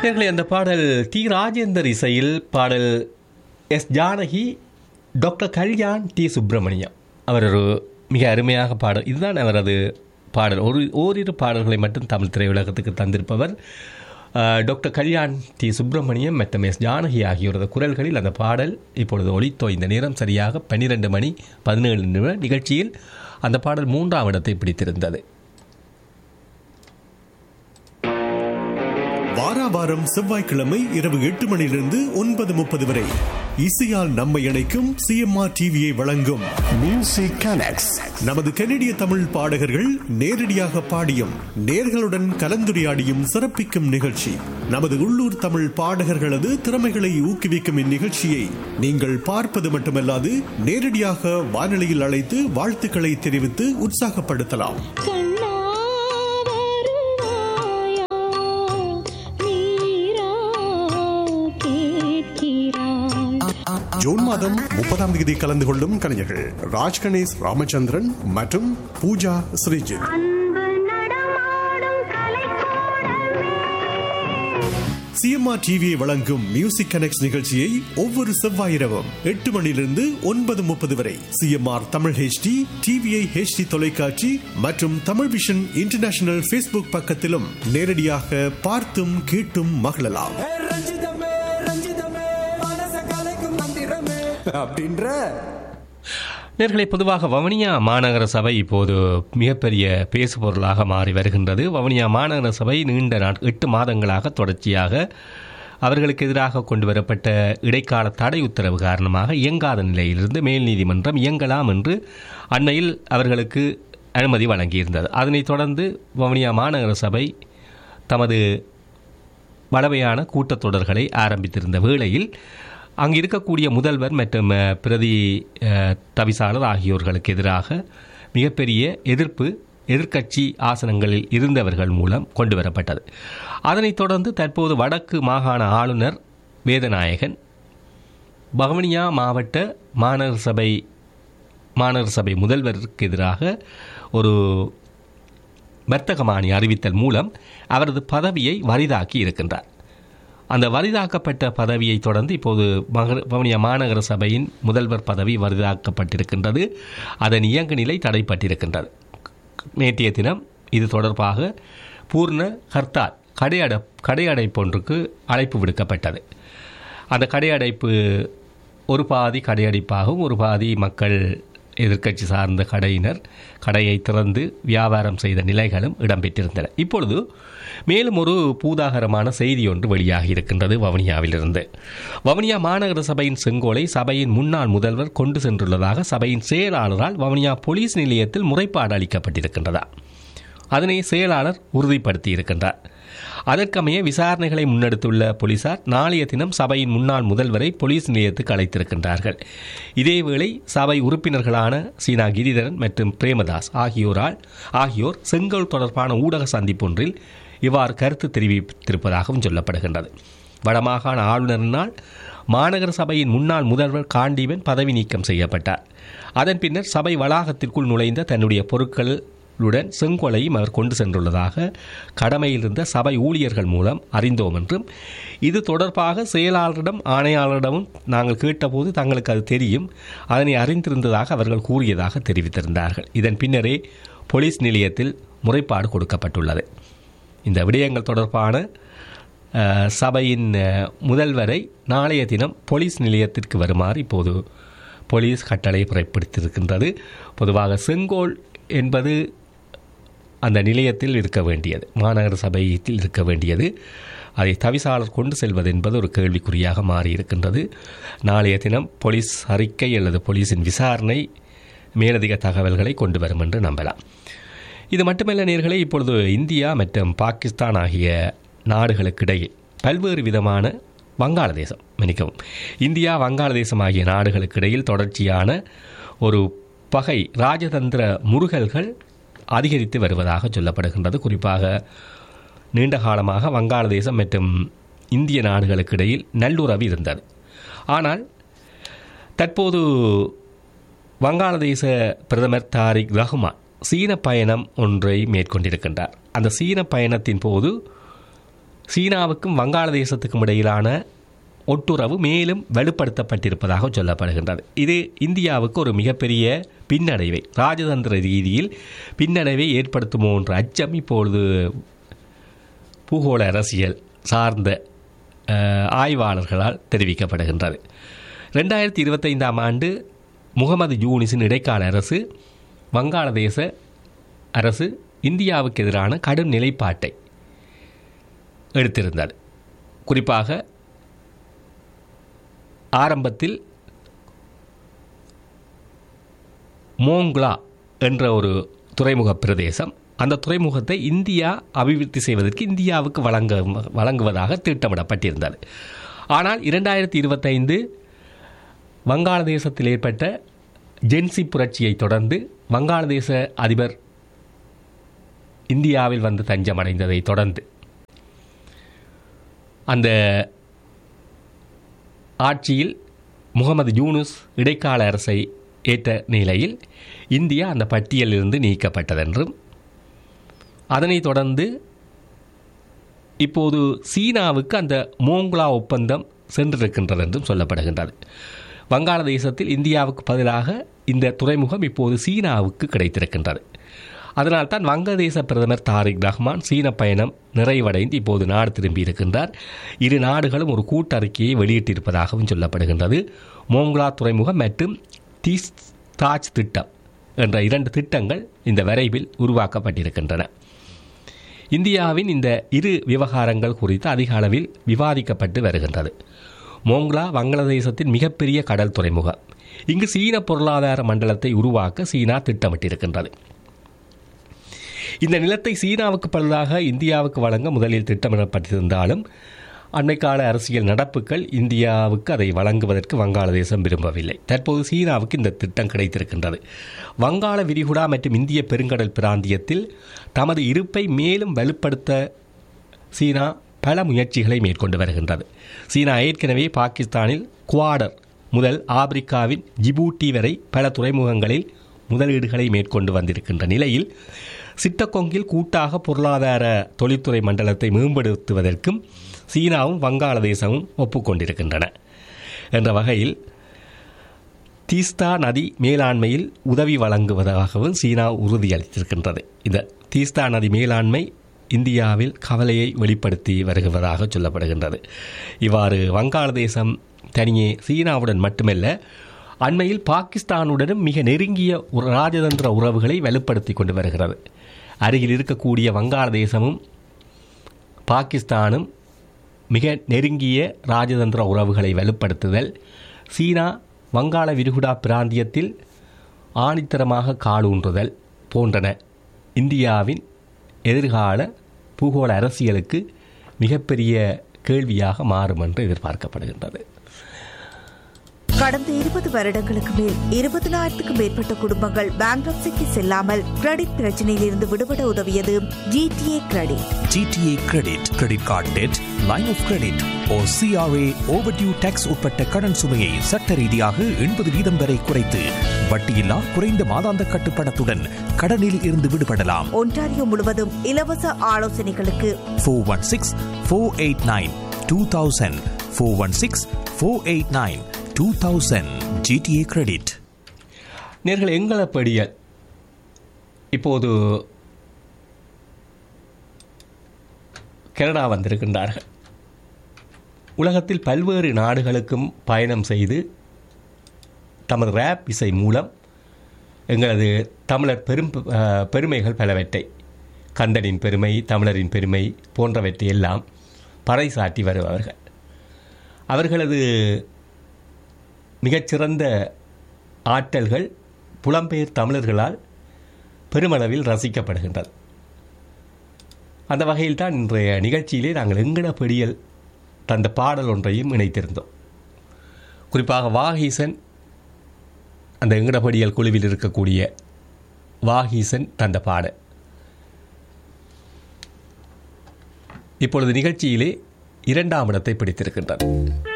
நேர்களே அந்த பாடல் டி ராஜேந்தர் இசையில் பாடல் S Janaki doctor Kalyan T Subramaniam அவர் ஒரு மிக அருமையாக பாடல் இதுதான் அவரது பாடல் ஒரு ஓரிரு பாடல்களை மட்டும் தமிழ் திரையுலகத்துக்கு தந்திருப்பவர் அஹ், டாக்டர் கல்யாண் டி சுப்பிரமணியம் மற்றும் எஸ் ஜானகி ஆகியோரது குரல்களில் அந்த பாடல் இப்பொழுது ஒளித்தோ இந்த நேரம் சரியாக பன்னிரெண்டு மணி பதினேழு நிமிட நிகழ்ச்சியில் அந்த பாடல் மூன்றாம் இடத்தை பிடித்திருந்தது வாரா வாரம் செவ்வாய்க்கிழமை இரவு எட்டு மணியிலிருந்து ஒன்பது முப்பது வரை இசையால் நம்மை இணைக்கும் சிஎம்ஆர் டிவியை வழங்கும் Music Connects. நமது கனடிய தமிழ் பாடகர்கள் நேரடியாக பாடியும் நேர்களுடன் கலந்துரையாடியும் சிறப்பிக்கும் நிகழ்ச்சி நமது உள்ளூர் தமிழ் பாடகர்களது திறமைகளை ஊக்குவிக்கும் இந்நிகழ்ச்சியை நீங்கள் பார்ப்பது மட்டுமல்லாது நேரடியாக வானொலியில் அழைத்து வாழ்த்துக்களை தெரிவித்து உற்சாகப்படுத்தலாம் கண்ணா வருவாயா நீரா கேட்கிறாய் ஜூன் மாதம் முப்பதாம் தேதி கலந்து கொள்ளும் கலைஞர்கள் ராஜ் கணேஷ் ராமச்சந்திரன் மற்றும் பூஜா ஸ்ரீஜித் அன்பு நடமாடும் கலைக்கூடமே சிஎம்ஆர் டிவியை வழங்கும் மியூசிக் கனெக்ட் நிகழ்ச்சியை ஒவ்வொரு செவ்வாய் இரவும் எட்டு மணியிலிருந்து ஒன்பது முப்பது வரை CMR Tamil HD TVI HD தொலைக்காட்சி மற்றும் தமிழ் விஷன் இன்டர்நேஷனல் ஃபேஸ்புக் பக்கத்திலும் நேரடியாக பார்த்தும் கேட்டும் மகிழலாம் ஏ ரஞ்சிதமே ரஞ்சிதமே மனச கலைக்கும் மந்திரமே அப்படின்ற நேர்களை பொதுவாக வவுனியா மாநகர சபை இப்போது மிகப்பெரிய பேசுபொருளாக மாறி வருகின்றது வவுனியா மாநகர சபை நீண்ட நாட் எட்டு மாதங்களாக தொடர்ச்சியாக அவர்களுக்கு எதிராக கொண்டு வரப்பட்ட இடைக்கால தடை உத்தரவு காரணமாக இயங்காத நிலையிலிருந்து மேல் நீதிமன்றம் இயங்கலாம் என்று அண்மையில் அவர்களுக்கு அனுமதி வழங்கியிருந்தது அதனைத் தொடர்ந்து வவுனியா மாநகர சபை தமது வளமையான கூட்டத்தொடர்களை ஆரம்பித்திருந்த வேளையில் அங்கு இருக்கக்கூடிய முதல்வர் மற்றும் அஹ், பிரதி அஹ், தவிசாளர் ஆகியோர்களுக்கு எதிராக மிகப்பெரிய எதிர்ப்பு எதிர்க்கட்சி ஆசனங்களில் இருந்தவர்கள் மூலம் கொண்டு வரப்பட்டது அதனைத் தொடர்ந்து தற்போது வடக்கு மாகாண ஆளுநர் வேதநாயகன் பவனியா மாவட்ட மாநகர சபை மாநகர சபை முதல்வருக்கு எதிராக ஒரு வர்த்தகமானி அறிவித்தல் மூலம் அவரது பதவியை வரிதாக்கி இருக்கின்றார் அந்த வரிதாக்கப்பட்ட பதவியை தொடர்ந்து இப்போது மகர வவுனியா மாநகர சபையின் முதல்வர் பதவி வரிதாக்கப்பட்டிருக்கின்றது அதன் இயங்கு நிலை தடைப்பட்டிருக்கின்றது நேற்றைய தினம் இது தொடர்பாக பூர்ண ஹர்த்தால் கடையட கடையடைப்பொன்றுக்கு அழைப்பு விடுக்கப்பட்டது அந்த கடையடைப்பு ஒரு பாதி கடையடைப்பாகவும் ஒரு பாதி மக்கள் எதிர்க்கட்சி சார்ந்த கடையினர் கடையை திறந்து வியாபாரம் செய்த நிலைகளும் இடம்பெற்றிருந்தன இப்பொழுது மேலும் ஒரு பூதாகரமான செய்தி ஒன்று வெளியாகி இருக்கின்றது வவுனியாவிலிருந்து வவுனியா மாநகர சபையின் செங்கோலை சபையின் முன்னாள் முதல்வர் கொண்டு சென்றுள்ளதாக சபையின் செயலாளரால் வவுனியா போலீஸ் நிலையத்தில் முறைப்பாடு அளிக்கப்பட்டிருக்கின்றதா அதனை செயலாளர் உறுதிப்படுத்தி இருக்கின்றார் அதற்கமைய விசாரணைகளை முன்னெடுத்துள்ள போலீசார் நாளைய தினம் சபையின் முன்னாள் முதல்வரை போலீஸ் நிலையத்துக்கு அழைத்திருக்கின்றார்கள் இதேவேளை சபை உறுப்பினர்களான சீனா கிரிதரன் மற்றும் பிரேமதாஸ் ஆகியோரால் ஆகியோர் செங்கோல் தொடர்பான ஊடக சந்திப்பொன்றில் இவ்வாறு கருத்து தெரிவித்திருப்பதாகவும் சொல்லப்படுகின்றது வடமாகாண ஆளுநரினால் மாநகர சபையின் முன்னாள் முதல்வர் காண்டீவன் பதவி நீக்கம் செய்யப்பட்டார் அதன் பின்னர் சபை வளாகத்திற்குள் நுழைந்த தன்னுடைய பொருட்களுடன் செங்கோலையும் அவர் கொண்டு சென்றுள்ளதாக கடமையில் இருந்த சபை ஊழியர்கள் மூலம் அறிந்தோம் என்றும் இது தொடர்பாக செயலாளரிடம் ஆணையாளரிடமும் நாங்கள் கேட்டபோது தங்களுக்கு அது தெரியும் அதனை அறிந்திருந்ததாக அவர்கள் கூறியதாக தெரிவித்திருந்தார்கள் இதன் பின்னரே போலீஸ் நிலையத்தில் முறைப்பாடு கொடுக்கப்பட்டுள்ளது இந்த விடயங்கள் தொடர்பான அஹ், சபையின் அஹ், முதல்வரை நாளைய தினம் போலீஸ் நிலையத்திற்கு வருமாறு இப்போது போலீஸ் கட்டளை பிறப்பித்திருக்கின்றது பொதுவாக செங்கோல் என்பது அந்த நிலையத்தில் இருக்க வேண்டியது மாநகர சபையில் இருக்க வேண்டியது அதை தவிசாளர் கொண்டு செல்வது என்பது ஒரு கேள்விக்குறியாக மாறியிருக்கின்றது நாளைய தினம் போலீஸ் அறிக்கை அல்லது போலீஸின் விசாரணை மேலதிக தகவல்களை கொண்டு வரும் என்று நம்பலாம் இது மட்டுமல்ல நேர்களே இப்பொழுது இந்தியா மற்றும் பாகிஸ்தான் ஆகிய நாடுகளுக்கிடையே பல்வேறு விதமான வங்காளதேசம் மன்னிக்கவும் இந்தியா வங்காளதேசம் ஆகிய நாடுகளுக்கிடையில் தொடர்ச்சியான ஒரு பகை ராஜதந்திர முருகல்கள் அதிகரித்து வருவதாக சொல்லப்படுகின்றது குறிப்பாக நீண்ட காலமாக வங்காளதேசம் மற்றும் இந்திய நாடுகளுக்கிடையில் நல்லுறவு இருந்தது ஆனால் தற்போது வங்காளதேச பிரதமர் தாரிக் ரஹ்மான் சீன பயணம் ஒன்றை மேற்கொண்டிருக்கின்றார் அந்த சீன பயணத்தின் போது சீனாவுக்கும் வங்காளதேசத்துக்கும் இடையிலான ஒட்டுறவு மேலும் வலுப்படுத்தப்பட்டிருப்பதாக சொல்லப்படுகின்றது இது இந்தியாவுக்கு ஒரு மிகப்பெரிய பின்னடைவை ராஜதந்திர ரீதியில் பின்னடைவை ஏற்படுத்துமோ என்ற அச்சம் இப்பொழுது பூகோள அரசியல் சார்ந்த அஹ், ஆய்வாளர்களால் தெரிவிக்கப்படுகின்றது ரெண்டாயிரத்தி இருபத்தைந்தாம் ஆண்டு முகமது யூனிஸின் இடைக்கால அரசு வங்காளதேச அரசு இந்தியாவுக்கு எதிரான கடும் நிலைப்பாட்டை எடுத்திருந்தது குறிப்பாக ஆரம்பத்தில் மோங்லா என்ற ஒரு துறைமுக பிரதேசம் அந்த துறைமுகத்தை இந்தியா அபிவிருத்தி செய்வதற்கு இந்தியாவுக்கு வழங்க வழங்குவதாக திட்டமிடப்பட்டிருந்தது ஆனால் இரண்டாயிரத்தி இருபத்தைந்து வங்காளதேசத்தில் ஏற்பட்ட ஜென்சி புரட்சியை தொடர்ந்து வங்காளதேச அதிபர் இந்தியாவில் வந்து தஞ்சமடைந்ததை தொடர்ந்து அந்த ஆட்சியில் முகமது யூனுஸ் இடைக்கால அரசை ஏற்ற நிலையில் இந்தியா அந்த பட்டியலிலிருந்து நீக்கப்பட்டதென்றும் அதனைத் தொடர்ந்து இப்போது சீனாவுக்கு அந்த மோங்லா ஒப்பந்தம் சென்றிருக்கின்றது என்றும் சொல்லப்படுகின்றது வங்காளதேசத்தில் இந்தியாவுக்கு பதிலாக இந்த துறைமுகம் இப்போது சீனாவுக்கு கிடைத்திருக்கின்றது அதனால்தான் வங்கதேச பிரதமர் தாரிக் ரஹ்மான் சீன பயணம் நிறைவடைந்து இப்போது நாடு திரும்பியிருக்கின்றார் இரு நாடுகளும் ஒரு கூட்டறிக்கையை வெளியிட்டிருப்பதாகவும் சொல்லப்படுகின்றது மோங்லா துறைமுகம் மற்றும் தீஸ் தாஜ் திட்டம் என்ற இரண்டு திட்டங்கள் இந்த வரைவில் உருவாக்கப்பட்டிருக்கின்றன இந்தியாவின் இந்த இரு விவகாரங்கள் குறித்து அதிக அளவில் விவாதிக்கப்பட்டு வருகின்றது மோங்லா வங்களாதேசத்தின் மிகப்பெரிய கடல் துறைமுகம் இங்கு சீன பொருளாதார மண்டலத்தை உருவாக்க சீனா திட்டமிட்டிருக்கின்றது இந்த நிலத்தை சீனாவுக்கு பதிலாக இந்தியாவுக்கு வழங்க முதலில் திட்டமிடப்பட்டிருந்தாலும் அண்மைக்கால அரசியல் நடப்புகள் இந்தியாவுக்கு அதை வழங்குவதற்கு வங்காளதேசம் விரும்பவில்லை தற்போது சீனாவுக்கு இந்த திட்டம் கிடைத்திருக்கின்றது வங்காள விரிகுடா மற்றும் இந்திய பெருங்கடல் பிராந்தியத்தில் தமது இருப்பை மேலும் வலுப்படுத்த சீனா பல முயற்சிகளை மேற்கொண்டு வருகின்றது சீனா ஏற்கனவே பாகிஸ்தானில் குவாடர் முதல் ஆப்பிரிக்காவின் ஜிபூட்டி வரை பல துறைமுகங்களில் முதலீடுகளை மேற்கொண்டு வந்திருக்கின்ற நிலையில் சிட்டகொங்கில் கூட்டாக பொருளாதார தொழில்துறை மண்டலத்தை மேம்படுத்துவதற்கும் சீனாவும் வங்காளதேசமும் ஒப்புக்கொண்டிருக்கின்றன என்ற வகையில் தீஸ்தா நதி மேலாண்மையில் உதவி வழங்குவதாகவும் சீனா உறுதியளித்திருக்கின்றது இந்த தீஸ்தா நதி மேலாண்மை இந்தியாவில் கவலையை வெளிப்படுத்தி வருவதாக சொல்லப்படுகின்றது இவ்வாறு வங்காளதேசம் தனியே சீனாவுடன் மட்டுமல்ல அண்மையில் பாகிஸ்தானுடனும் மிக நெருங்கிய ஒரு ராஜதந்திர உறவுகளை வலுப்படுத்தி கொண்டு வருகிறது அருகில் இருக்கக்கூடிய வங்காளதேசமும் பாகிஸ்தானும் மிக நெருங்கிய ராஜதந்திர உறவுகளை வலுப்படுத்துதல் சீனா வங்காள விரிகுடா பிராந்தியத்தில் ஆணித்தரமாக காலூன்றுதல் போன்றன இந்தியாவின் எதிர்கால பூகோள அரசியலுக்கு மிகப்பெரிய கேள்வியாக மாறும் என்று எதிர்பார்க்கப்படுகின்றது கடந்த இருபது வருடங்களுக்கு மேல் இருபதனாயிரத்துக்கும் மேற்பட்ட குடும்பங்கள் பேங்க்ரப்சிக்கு செல்லாமல் கிரெடிட் பிரச்சனையில் இருந்து விடுபட உதவியது GTA credit GTA credit credit card dead line of credit oh CRA overdue taxes உட்பட்ட கடன் சுமையை சட்ட ரீதியாக எண்பது வீதம் வரை குறைத்து வட்டியில்லா குறைந்த மாதாந்த கட்டுப்பணத்துடன் கடனில் இருந்து விடுபடலாம் ஒன்டாரியோ முழுவதும் இலவச ஆலோசனைகளுக்கு four one six four eight nine two thousand four one six four eight nine two thousand GTA credit நேர்கள் எங்களை படியல் இப்போது கனடா வந்திருக்கின்றார்கள் உலகத்தில் பல்வேறு நாடுகளுக்கும் பயணம் செய்து தமது ரேப் இசை மூலம் எங்களது தமிழர் பெரும் அஹ், பெருமைகள் பலவற்றை கந்தனின் பெருமை தமிழரின் பெருமை போன்றவற்றை எல்லாம் பறைசாட்டி வருபவர்கள் அவர்களது மிகச்சிறந்த ஆற்றல்கள் புலம்பெயர் தமிழர்களால் பெருமளவில் ரசிக்கப்படுகின்றது அந்த வகையில் தான் இன்றைய நிகழ்ச்சியிலே நாங்கள் எங்கட பெடியல் தந்த பாடல் ஒன்றையும் இணைத்திருந்தோம் குறிப்பாக வாகீசன் அந்த எங்கடபடியல் குழுவில் இருக்கக்கூடிய வாகீசன் தந்த பாடல் இப்பொழுது நிகழ்ச்சியிலே இரண்டாம் இடத்தை பிடித்திருக்கின்றது